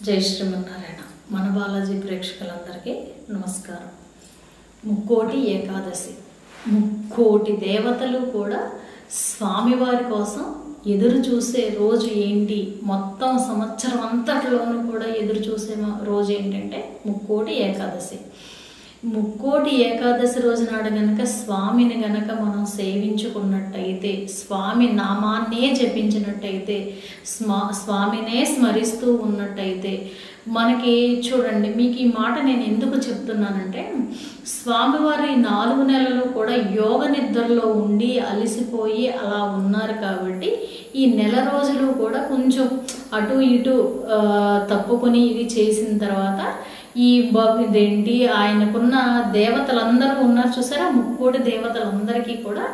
జై శ్రీమన్నారాయణ మన బాలాజీ ప్రేక్షకులందరికీ నమస్కారం ముక్కోటి ఏకాదశి ముక్కోటి దేవతలు కూడా స్వామివారి కోసం ఎదురు చూసే రోజు ఏంటి మొత్తం సంవత్సరం అంతటిలోనూ కూడా ఎదురు చూసే మ- రోజు ఏంటంటే ముక్కోటి ఏకాదశి ముక్కోటి ఏకాదశి రోజు నాడు గనక స్వామిని గనక మనం సేవించుకున్నట్టయితే స్వామి నామాన్నే జపించినట్టయితే స్మా స్వామినే స్మరిస్తూ ఉన్నట్టయితే మనకి చూడండి మీకు ఈ మాట నేను ఎందుకు చెప్తున్నానంటే స్వామివారు ఈ నాలుగు నెలలు కూడా యోగ నిద్రలో ఉండి అలసిపోయి అలా ఉన్నారు కాబట్టి ఈ నెల రోజులు కూడా కొంచెం అటు ఇటు ఆ, తప్పుకొని ఇది చేసిన తర్వాత ఈ బ- ఇదేంటి ఆయనకున్న దేవతలందరూ ఉన్నారు చూసారా ముక్కోటి దేవతలందరికీ కూడా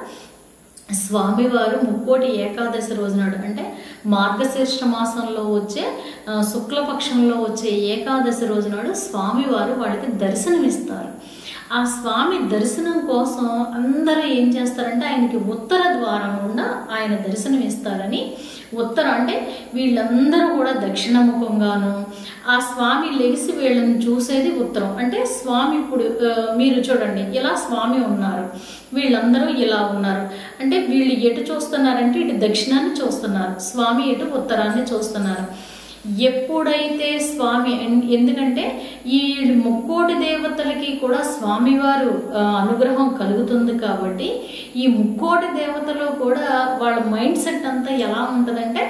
స్వామివారు ముక్కోటి ఏకాదశి రోజు నాడు అంటే మార్గశీర్ష మాసంలో వచ్చే ఆ, శుక్లపక్షంలో వచ్చే ఏకాదశి రోజు నాడు స్వామివారు వాళ్ళకి దర్శనమిస్తారు ఆ స్వామి దర్శనం కోసం అందరూ ఏం చేస్తారంటే ఆయనకి ఉత్తర ద్వారం గుండా ఆయన దర్శనం ఇస్తారని ఉత్తర అంటే వీళ్ళందరూ కూడా దక్షిణముఖంగాను ఆ స్వామి లెగిసి వీళ్ళని చూసేది ఉత్తరం అంటే స్వామి ఇప్పుడు ఆ, మీరు చూడండి ఇలా స్వామి ఉన్నారు వీళ్ళందరూ ఇలా ఉన్నారు అంటే వీళ్ళు ఎటు చూస్తున్నారంటే ఇటు దక్షిణాన్ని చూస్తున్నారు స్వామి ఇటు ఉత్తరాన్ని చూస్తున్నారు ఎప్పుడైతే స్వామి ఎన్- ఎందుకంటే ఈ ముక్కోటి దేవతలకి కూడా స్వామివారు ఆ, అనుగ్రహం కలుగుతుంది కాబట్టి ఈ ముక్కోటి దేవతలు కూడా వాళ్ళ మైండ్ సెట్ అంతా ఎలా ఉంటుందంటే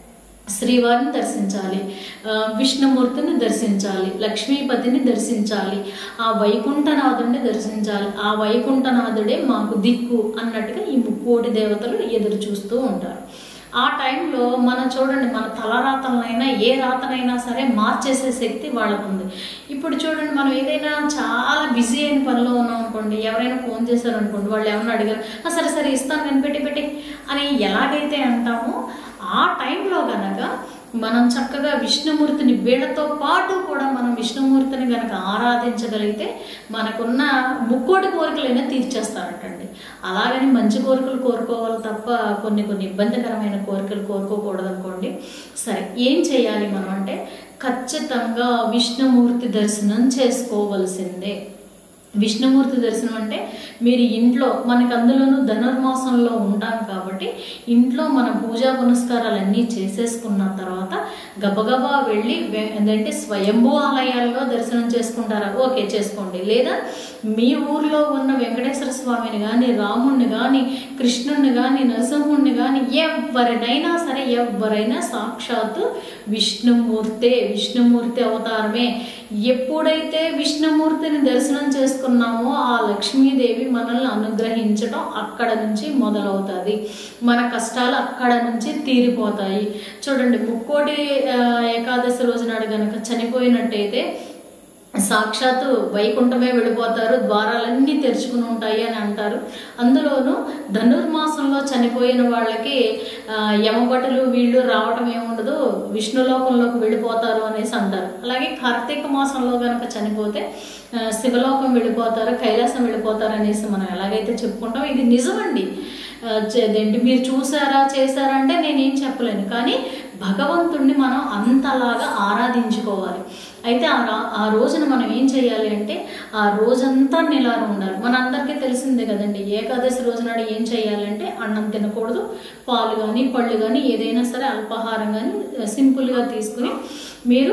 శ్రీవారిని దర్శించాలి ఆ, విష్ణుమూర్తిని దర్శించాలి లక్ష్మీపతిని దర్శించాలి ఆ వైకుంఠనాథుడిని దర్శించాలి ఆ వైకుంఠనాథుడే మాకు దిక్కు అన్నట్టుగా ఈ ముక్కోటి దేవతలు ఎదురు చూస్తూ ఉంటారు ఆ టైంలో మనం చూడండి మన తలరాతలనైనా ఏ రాతనైనా సరే మార్చేసే శక్తి వాళ్ళకు ఉంది ఇప్పుడు చూడండి మనం ఏదైనా చాలా బిజీ అయిన పనిలో ఉన్నాం అనుకోండి ఎవరైనా ఫోన్ చేశారు అనుకోండి వాళ్ళు ఏమన్నా అడిగారు "ఆ, సరే సరే ఇస్తాను నేను పెట్టి పెట్టి అని ఎలాగైతే అంటామో ఆ టైంలో గనక మనం చక్కగా విష్ణుమూర్తిని వీళ్ళతో పాటు కూడా మనం విష్ణుమూర్తిని గనక ఆరాధించగలిగితే మనకున్న ముక్కోటి కోరికలైనా తీర్చేస్తారటండి అలాగని మంచి కోరికలు కోరుకోవాలి తప్ప కొన్ని కొన్ని ఇబ్బందికరమైన కోరికలు కోరుకోకూడదు అనుకోండి సరే ఏం చేయాలి మనం అంటే ఖచ్చితంగా విష్ణుమూర్తి దర్శనం చేసుకోవలసిందే విష్ణుమూర్తి దర్శనం అంటే మీరు ఇంట్లో మనకి అందులోనూ ధనుర్మాసంలో ఉంటాం కాబట్టి ఇంట్లో మన పూజా పునస్కారాలన్నీ చేసేసుకున్న తర్వాత గబగబా వెళ్ళి వె- ఏంటంటే స్వయంభూ ఆలయాల్లో దర్శనం చేసుకుంటారా ఓకే చేసుకోండి లేదా మీ ఊర్లో ఉన్న వెంకటేశ్వర స్వామిని కానీ రాముణ్ణి కానీ కృష్ణుణ్ణి కానీ నరసింహుణ్ణి కానీ ఎవరినైనా సరే ఎవరైనా సాక్షాత్తు విష్ణుమూర్తే విష్ణుమూర్తి అవతారమే ఎప్పుడైతే విష్ణుమూర్తిని దర్శనం చేసుకున్నామో ఆ లక్ష్మీదేవి మనల్ని అనుగ్రహించడం అక్కడ నుంచి మొదలవుతుంది మన కష్టాలు అక్కడ నుంచి తీరిపోతాయి చూడండి ముక్కోటి ఆ, ఏకాదశి రోజు నాడు గనక చనిపోయినట్టయితే సాక్షాత్తు వైకుంఠమే వెళ్ళిపోతారు ద్వారాలన్నీ తెరుచుకుని ఉంటాయి అని అంటారు అందులోనూ ధనుర్మాసంలో చనిపోయిన వాళ్ళకి ఆ, యమభటులు వీళ్ళు రావటం ఏముండదు విష్ణులోకంలోకి వెళ్ళిపోతారు అనేసి అంటారు అలాగే కార్తీక మాసంలో గనక చనిపోతే ఆ, శివలోకం వెళ్ళిపోతారు కైలాసం వెళ్ళిపోతారు అనేసి మనం ఎలాగైతే చెప్పుకుంటాం ఇది నిజమండి ఆ, చే- అదేంటి మీరు చూసారా చేశారా అంటే నేనేం చెప్పలేను కానీ భగవంతుణ్ణి మనం అంతలాగా ఆరాధించుకోవాలి అయితే ఆ రా- ఆ రోజున మనం ఏం చేయాలి అంటే ఆ రోజంతా నిలారం ఉండాలి మనందరికీ తెలిసిందే కదండి ఏకాదశి రోజు నాడు ఏం చేయాలంటే అన్నం తినకూడదు పాలు కానీ పళ్ళు కానీ ఏదైనా సరే అల్పాహారం కానీ సింపుల్గా తీసుకుని మీరు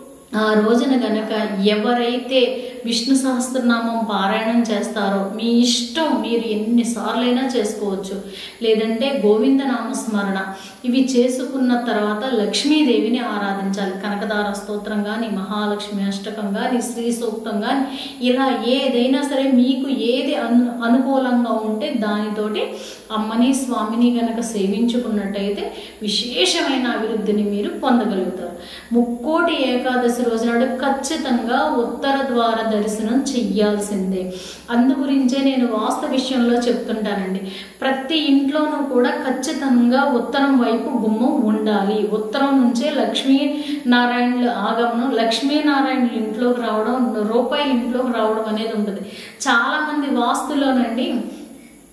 ఆ రోజున గనక ఎవరైతే విష్ణు సహస్రనామం పారాయణం చేస్తారో మీ ఇష్టం మీరు ఎన్నిసార్లైనా చేసుకోవచ్చు లేదంటే గోవింద నామస్మరణ ఇవి చేసుకున్న తర్వాత లక్ష్మీదేవిని ఆరాధించాలి కనకదార స్తోత్రం కానీ మహాలక్ష్మి అష్టకం కానీ శ్రీ సూక్తం కానీ ఇలా ఏదైనా సరే మీకు ఏది అను అనుకూలంగా ఉంటే దానితోటి అమ్మని స్వామిని గనక సేవించుకున్నట్టయితే విశేషమైన అభివృద్ధిని మీరు పొందగలుగుతారు ముక్కోటి ఏకాదశి రోజు నాడు ఖచ్చితంగా ఉత్తర ద్వార దర్శనం చెయ్యాల్సిందే అందు గురించే నేను వాస్తు విషయంలో చెప్తుంటానండి ప్రతి ఇంట్లోనూ కూడా ఖచ్చితంగా ఉత్తరం వైపు గుమ్మం ఉండాలి ఉత్తరం నుంచే లక్ష్మీ నారాయణుల ఆగమనం లక్ష్మీనారాయణుల ఇంట్లోకి రావడం రూపాయలు ఇంట్లోకి రావడం అనేది ఉంటుంది చాలా మంది వాస్తులోనండి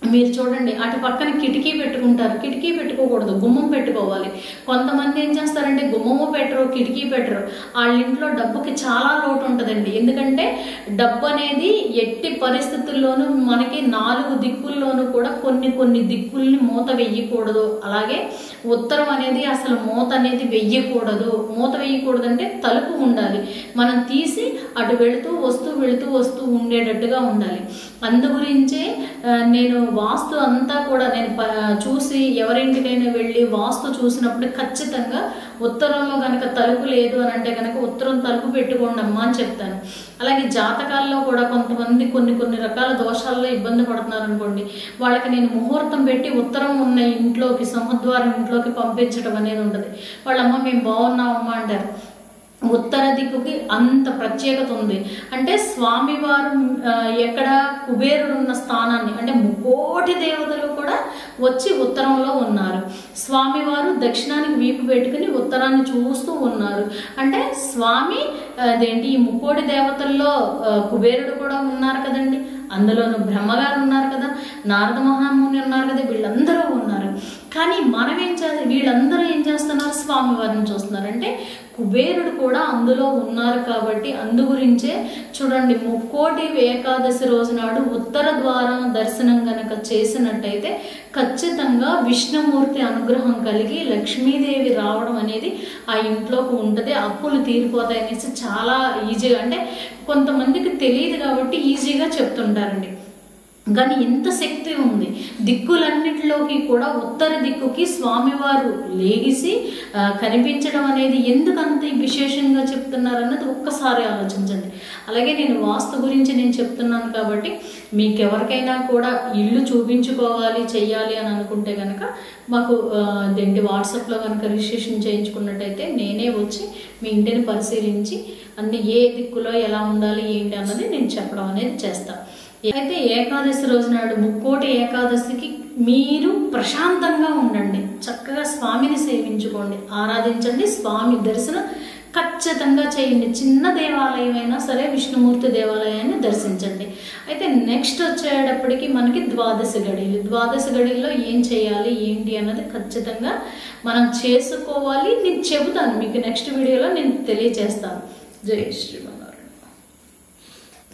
మీరు చూడండి అటు పక్కన కిటికీ పెట్టుకుంటారు కిటికీ పెట్టుకోకూడదు గుమ్మం పెట్టుకోవాలి కొంతమంది ఏం చేస్తారంటే గుమ్మము పెట్టరు కిటికీ పెట్టరు వాళ్ళ ఇంట్లో డబ్బుకి చాలా లోటు ఉంటుందండి ఎందుకంటే డబ్బు అనేది ఎట్టి పరిస్థితుల్లోనూ మనకి నాలుగు దిక్కుల్లోనూ కూడా కొన్ని కొన్ని దిక్కుల్ని మూత వెయ్యకూడదు అలాగే ఉత్తరం అనేది అసలు మూత అనేది వెయ్యకూడదు మూత వేయకూడదు అంటే తలుపు ఉండాలి మనం తీసి అటు వెళుతూ వస్తూ వెళుతూ వస్తూ ఉండేటట్టుగా ఉండాలి అందు గురించే ఆ, నేను వాస్తు అంతా కూడా నేను ప- చూసి ఎవరింటికైనా వెళ్ళి వాస్తు చూసినప్పుడు ఖచ్చితంగా ఉత్తరంలో కనుక తలుపు లేదు అని అంటే కనుక ఉత్తరం తలుపు పెట్టుకోండి అమ్మా అని చెప్తాను అలాగే జాతకాల్లో కూడా కొంతమంది కొన్ని కొన్ని రకాల దోషాల్లో ఇబ్బంది పడుతున్నారు అనుకోండి వాళ్ళకి నేను ముహూర్తం పెట్టి ఉత్తరం ఉన్న ఇంట్లోకి సింహద్వారం ఇంట్లోకి పంపించడం అనేది ఉంటుంది వాళ్ళమ్మ మేము బాగున్నామమ్మా అంటారు ఉత్తర దిక్కుకి అంత ప్రత్యేకత ఉంది అంటే స్వామివారు ఆ, ఎక్కడ కుబేరుడు ఉన్న స్థానాన్ని అంటే ముకోటి దేవతలు కూడా వచ్చి ఉత్తరంలో ఉన్నారు స్వామివారు దక్షిణానికి వీపు పెట్టుకుని ఉత్తరాన్ని చూస్తూ ఉన్నారు అంటే స్వామి అదేంటి ఈ ముక్కోటి దేవతల్లో ఆ, కుబేరుడు కూడా ఉన్నారు కదండి అందులోను బ్రహ్మగారు ఉన్నారు కదా నారద మహాముని ఉన్నారు కదా వీళ్ళందరూ ఉన్నారు కానీ మనం ఏం చే వీళ్ళందరూ ఏం చేస్తున్నారు స్వామివారిని చూస్తున్నారు అంటే కుబేరుడు కూడా అందులో ఉన్నారు కాబట్టి అందు గురించే చూడండి ముక్కోటి ఏకాదశి రోజు నాడు ఉత్తర ద్వారం దర్శనం గనక చేసినట్టయితే ఖచ్చితంగా విష్ణుమూర్తి అనుగ్రహం కలిగి లక్ష్మీదేవి రావడం అనేది ఆ ఇంట్లోకి ఉంటుంది అప్పులు తీరిపోతాయి అనేసి చాలా ఈజీగా అంటే కొంతమందికి తెలియదు కాబట్టి ఈజీగా చెప్తుంటారండి కానీ ఇంత శక్తి ఉంది దిక్కులన్నిటిలోకి కూడా ఉత్తర దిక్కుకి స్వామివారు లేగిసి ఆ, కనిపించడం అనేది ఎందుకు అంత విశేషంగా చెప్తున్నారు అన్నది ఒక్కసారి ఆలోచించండి అలాగే నేను వాస్తు గురించి నేను చెప్తున్నాను కాబట్టి మీకు ఎవరికైనా కూడా ఇల్లు చూపించుకోవాలి చెయ్యాలి అని అనుకుంటే కనుక మాకు ఆ, అదేంటి వాట్సాప్లో కనుక రిజిస్ట్రేషన్ చేయించుకున్నట్టయితే నేనే వచ్చి మీ ఇంటిని పరిశీలించి అన్ని ఏ దిక్కులో ఎలా ఉండాలి ఏంటి అన్నది నేను చెప్పడం అనేది చేస్తాను అయితే ఏకాదశి రోజు నాడు ముక్కోటి ఏకాదశికి మీరు ప్రశాంతంగా ఉండండి చక్కగా స్వామిని సేవించుకోండి ఆరాధించండి స్వామి దర్శనం ఖచ్చితంగా చేయండి చిన్న దేవాలయం అయినా సరే విష్ణుమూర్తి దేవాలయాన్ని దర్శించండి అయితే నెక్స్ట్ వచ్చేటప్పటికి మనకి ద్వాదశి గడియలు ద్వాదశి గడియల్లో ఏం చేయాలి ఏంటి అన్నది ఖచ్చితంగా మనం చేసుకోవాలి నేను చెబుతాను మీకు నెక్స్ట్ వీడియోలో నేను తెలియజేస్తాను జై శ్రీమన్